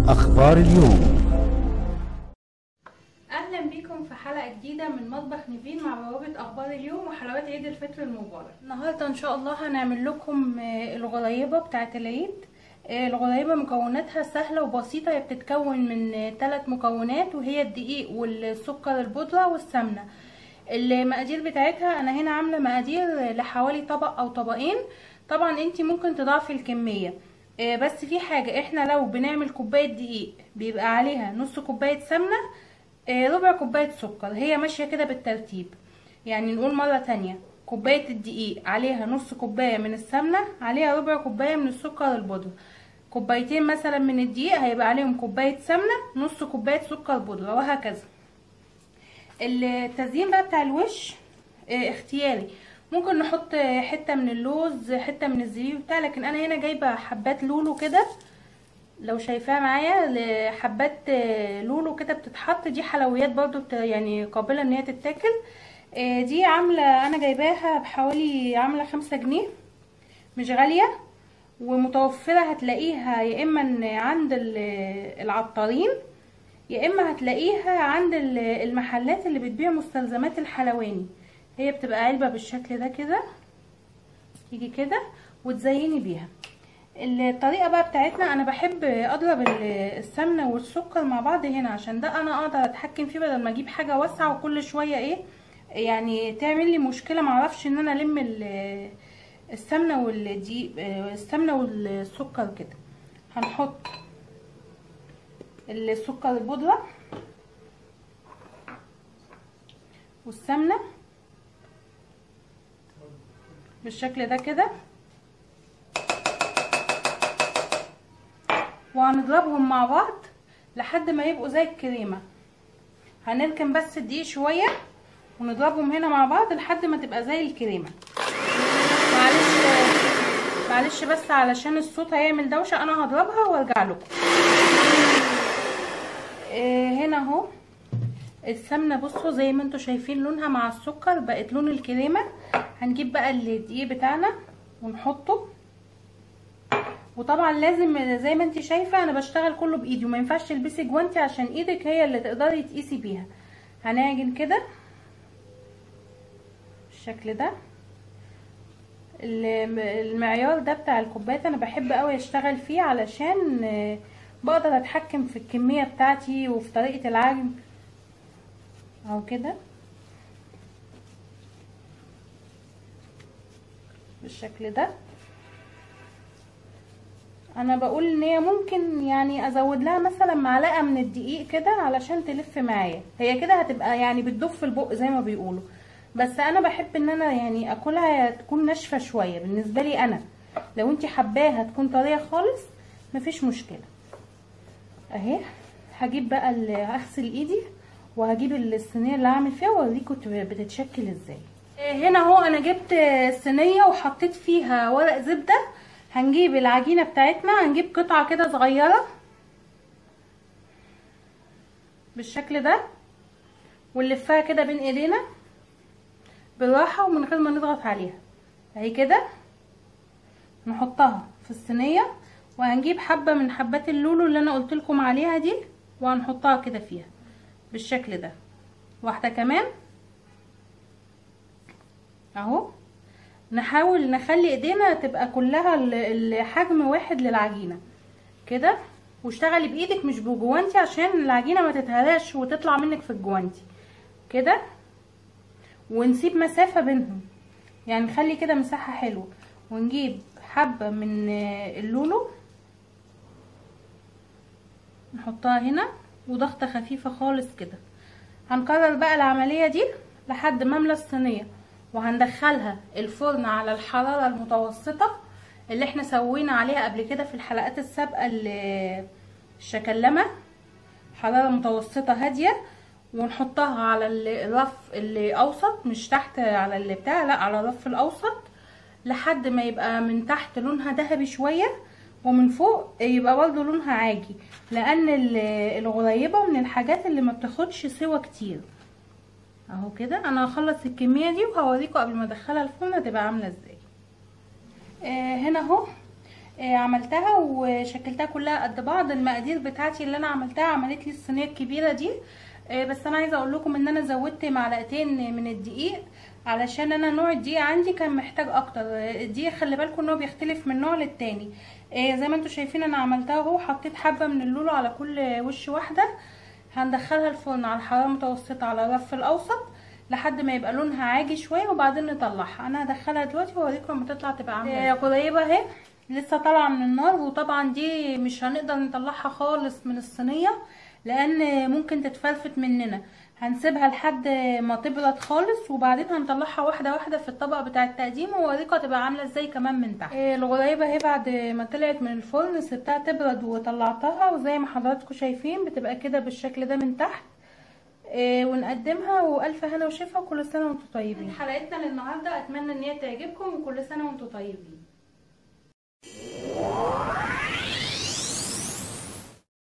أخبار اليوم اهلا بيكم في حلقه جديده من مطبخ نيفين مع بوابه اخبار اليوم وحلوات عيد الفطر المبارك النهارده ان شاء الله هنعمل لكم آه، الغليبه بتاعه العيد آه، الغليبه مكوناتها سهله وبسيطه هي بتتكون من ثلاث مكونات وهي الدقيق والسكر البودره والسمنه المقادير بتاعتها انا هنا عامله مقادير لحوالي طبق او طبقين طبعا انتي ممكن تضاعفي الكميه آه، بس في حاجه احنا لو بنعمل كوبايه دقيق بيبقى عليها نص كوبايه سمنه آه، ربع كوبايه سكر هي ماشيه كده بالترتيب يعني نقول مره تانية كوبايه الدقيق عليها نص كوبايه من السمنه عليها ربع كوبايه من السكر البودره كوبايتين مثلا من الدقيق هيبقى عليهم كوبايه سمنه نص كوبايه سكر بودره وهكذا التزيين بقى بتاع الوش آه، اختياري ممكن نحط آه، حته من اللوز حته من الزبيب بتاع لكن انا هنا جايبه حبات لولو كده لو شايفاها معايا حبات آه، لولو كده بتتحط دي حلويات برضو بت- يعني قابله ان هي تتاكل آه، دي عامله انا جايباها بحوالي عامله خمسة جنيه مش غاليه ومتوفره هتلاقيها يا اما عند ال- العطارين يا اما هتلاقيها عند ال- المحلات اللي بتبيع مستلزمات الحلواني هي بتبقى علبه بالشكل ده كده تيجي كده وتزيني بيها الطريقه بقى بتاعتنا انا بحب اضرب ال- السمنه والسكر مع بعض هنا عشان ده انا اقدر اتحكم فيه بدل ما اجيب حاجه واسعه وكل شويه ايه يعني تعمل لي مشكله معرفش ان انا الم ال- السمنه والدقيق السمنه والسكر كده هنحط السكر البودره والسمنه بالشكل ده كده وهنضربهم مع بعض لحد ما يبقوا زي الكريمة هنركن بس الدقيق شوية ونضربهم هنا مع بعض لحد ما تبقى زي الكريمة معلش معلش بس علشان الصوت هيعمل دوشة انا هضربها وارجع لكم آه، هنا اهو السمنة بصوا زي ما انتوا شايفين لونها مع السكر بقت لون الكريمة هنجيب بقى الدقيق بتاعنا ونحطه وطبعا لازم زي ما انت شايفه انا بشتغل كله بايدي وما ينفعش تلبسي جوانتي عشان ايدك هي اللي تقدري تقيسي بيها هنعجن كده بالشكل ده الم- المعيار ده بتاع الكوبايات انا بحب قوي اشتغل فيه علشان آه، بقدر اتحكم في الكميه بتاعتي وفي طريقه العجن اهو كده بالشكل ده انا بقول ان هي ممكن يعني ازود لها مثلا معلقه من الدقيق كده علشان تلف معايا هي كده هتبقى يعني بتدوب في البق زي ما بيقولوا بس انا بحب ان انا يعني اكلها تكون ناشفه شويه بالنسبه لي انا لو انت حباها تكون طريه خالص مفيش مشكله اهي هجيب بقى ال- هغسل ايدي وهجيب الصينيه اللي هعمل فيها واوريكم بتتشكل ازاي هنا اهو انا جبت صينيه وحطيت فيها ورق زبده هنجيب العجينه بتاعتنا هنجيب قطعه كده صغيره بالشكل ده ونلفها كده بين ايدينا بالراحه ومن غير ما نضغط عليها اهي كده نحطها في الصينيه وهنجيب حبه من حبات اللولو اللي انا قلت لكم عليها دي وهنحطها كده فيها بالشكل ده واحده كمان اهو نحاول نخلي ايدينا تبقى كلها ال- الحجم واحد للعجينه كده واشتغلي بايدك مش بجوانتي عشان العجينه ما تتهراش وتطلع منك في الجوانتي كده ونسيب مسافه بينهم يعني نخلي كده مساحه حلوه ونجيب حبه من آه، اللولو نحطها هنا وضغطه خفيفه خالص كده هنكرر بقى العمليه دي لحد ما املى الصينيه وهندخلها الفرن على الحراره المتوسطه اللي احنا سوينا عليها قبل كده في الحلقات السابقه ال- الشكلمه حراره متوسطه هاديه ونحطها على ال- الرف اللي اوسط مش تحت على اللي بتاع لا على الرف الاوسط لحد ما يبقى من تحت لونها ذهبي شويه ومن فوق يبقى برضه لونها عاجي لان ال- الغريبه من الحاجات اللي ما بتاخدش سوا كتير اهو كده انا هخلص الكميه دي وهوريكم قبل ما ادخلها الفرن هتبقى عامله ازاي آه هنا اهو آه، عملتها وشكلتها كلها قد بعض المقادير بتاعتي اللي انا عملتها عملت لي الصينيه الكبيره دي آه، بس انا عايزه اقول لكم ان انا زودت معلقتين من الدقيق علشان انا نوع الدقيق عندي كان محتاج اكتر آه، الدقيق خلي بالكم ان هو بيختلف من نوع للتاني آه، زي ما انتم شايفين انا عملتها اهو حطيت حبه من اللولو على كل وش واحده هندخلها الفرن على حراره متوسطه على الرف الاوسط لحد ما يبقى لونها عاجي شويه وبعدين نطلعها انا هدخلها دلوقتي واوريكم لما تطلع تبقى عامله قريبه اهي لسه طالعه من النار وطبعا دي مش هنقدر نطلعها خالص من الصينيه لان ممكن تتفلفت مننا هنسيبها لحد ما تبرد خالص وبعدين هنطلعها واحده واحده في الطبق بتاع التقديم واوريكم هتبقى عامله ازاي كمان من تحت إيه الغريبه اهي بعد ما طلعت من الفرن سبتها تبرد وطلعتها وزي ما حضراتكم شايفين بتبقى كده بالشكل ده من تحت إيه ونقدمها والف هنا وشفا وكل سنه وانتم طيبين حلقتنا للنهارده اتمنى ان هي تعجبكم وكل سنه وانتم طيبين